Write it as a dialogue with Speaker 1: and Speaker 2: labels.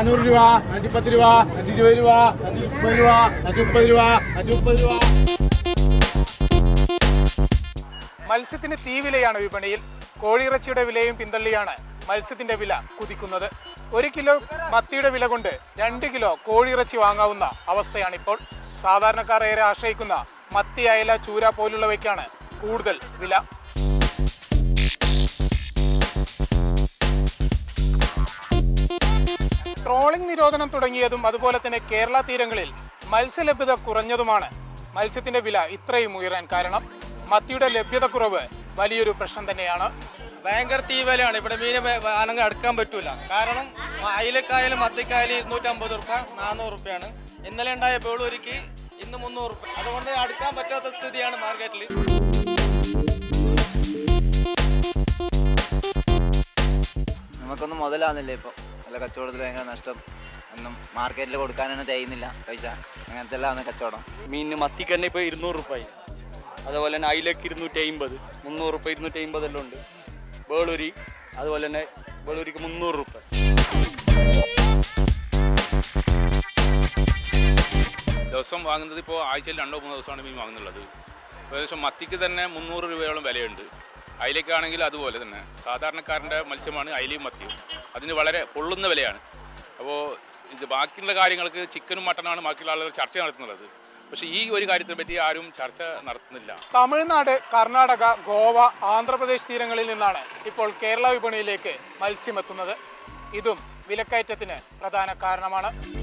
Speaker 1: നാനൂറ് രൂപ അഞ്ചിപ്പത്ത് രൂപ അഞ്ചിരുപത് രൂപ അഞ്ചുമുപ്പത് രൂപ അഞ്ചുമുപ്പത് രൂപ അഞ്ചുമുപ്പത് രൂപ
Speaker 2: മത്സ്യത്തിന് തീവിലയാണ് വിപണിയിൽ കോഴിയിറച്ചിയുടെ വിലയും പിന്തള്ളിയാണ് മത്സ്യത്തിന്റെ വില കുതിക്കുന്നത് ഒരു കിലോ മത്തിയുടെ വില കൊണ്ട് രണ്ട് കിലോ കോഴിയിറച്ചി വാങ്ങാവുന്ന അവസ്ഥയാണിപ്പോൾ സാധാരണക്കാർ ഏറെ ആശ്രയിക്കുന്ന മത്തി അയല ചൂര പോലുള്ളവയ്ക്കാണ് കൂടുതൽ വില ട്രോളിംഗ് നിരോധനം തുടങ്ങിയതും അതുപോലെ തന്നെ കേരള തീരങ്ങളിൽ മത്സ്യലഭ്യത കുറഞ്ഞതുമാണ് മത്സ്യത്തിന്റെ വില ഇത്രയും ഉയരാൻ കാരണം മത്തിയുടെ ലഭ്യത കുറവ് വലിയൊരു പ്രശ്നം തന്നെയാണ്
Speaker 3: ഭയങ്കര തീവലയാണ് ഇവിടെ മീൻ ആണെങ്കിൽ അടുക്കാൻ പറ്റൂല കാരണം അയിലക്കായാലും മത്തിക്കായാലും ഇരുന്നൂറ്റമ്പത് റുപ്യ നാനൂറ് റുപ്യാണ് ഇന്നലെ ഉണ്ടായ ബേളൂരിക്ക് ഇന്ന് മുന്നൂറ് റുപ്യ അതുകൊണ്ട് അടുക്കാൻ പറ്റാത്ത സ്ഥിതിയാണ് മാർക്കറ്റിൽ
Speaker 4: നമുക്കൊന്നും മുതലാവുന്നില്ല ഇപ്പോൾ നല്ല കച്ചവടത്തിൽ ഭയങ്കര നഷ്ടം ഒന്നും മാർക്കറ്റിൽ കൊടുക്കാനൊന്നും ചെയ്യുന്നില്ല പൈസ അങ്ങനത്തെ എല്ലാം കച്ചവടം
Speaker 5: മീനിന് മത്തിക്ക് തന്നെ ഇപ്പോൾ ഇരുന്നൂറ് റുപ്യ അതുപോലെ തന്നെ അയിലക്ക് ഇരുന്നൂറ്റി അമ്പത് മുന്നൂറ് റുപ്യ ഇരുന്നൂറ്റി അമ്പത് എല്ലാം ഉണ്ട് വേളൂരി അതുപോലെ തന്നെ വേളൂരിക്ക് മുന്നൂറ് റുപ്യ
Speaker 6: ദിവസം വാങ്ങുന്നത് ഇപ്പോൾ ആഴ്ചയിൽ രണ്ടോ മൂന്നോ ദിവസമാണ് മീൻ വാങ്ങുന്നുള്ളത് ഏകദേശം മത്തിക്ക് തന്നെ മുന്നൂറ് രൂപയോളം വിലയുണ്ട് അയിലേക്കാണെങ്കിൽ അതുപോലെ തന്നെ സാധാരണക്കാരൻ്റെ മത്സ്യമാണ് അയിലയും മത്തിയും അതിന് വളരെ പൊള്ളുന്ന വിലയാണ് അപ്പോൾ ഇത് ബാക്കിയുള്ള കാര്യങ്ങൾക്ക് ചിക്കനും മട്ടനാണ് ബാക്കിയുള്ള ആളുകൾ ചർച്ച നടത്തുന്നത് പക്ഷേ ഈ ഒരു കാര്യത്തെ പറ്റി ആരും ചർച്ച നടത്തുന്നില്ല
Speaker 2: തമിഴ്നാട് കർണാടക ഗോവ ആന്ധ്രാപ്രദേശ് തീരങ്ങളിൽ നിന്നാണ് ഇപ്പോൾ കേരള വിപണിയിലേക്ക് മത്സ്യം എത്തുന്നത് ഇതും വിലക്കയറ്റത്തിന് പ്രധാന കാരണമാണ്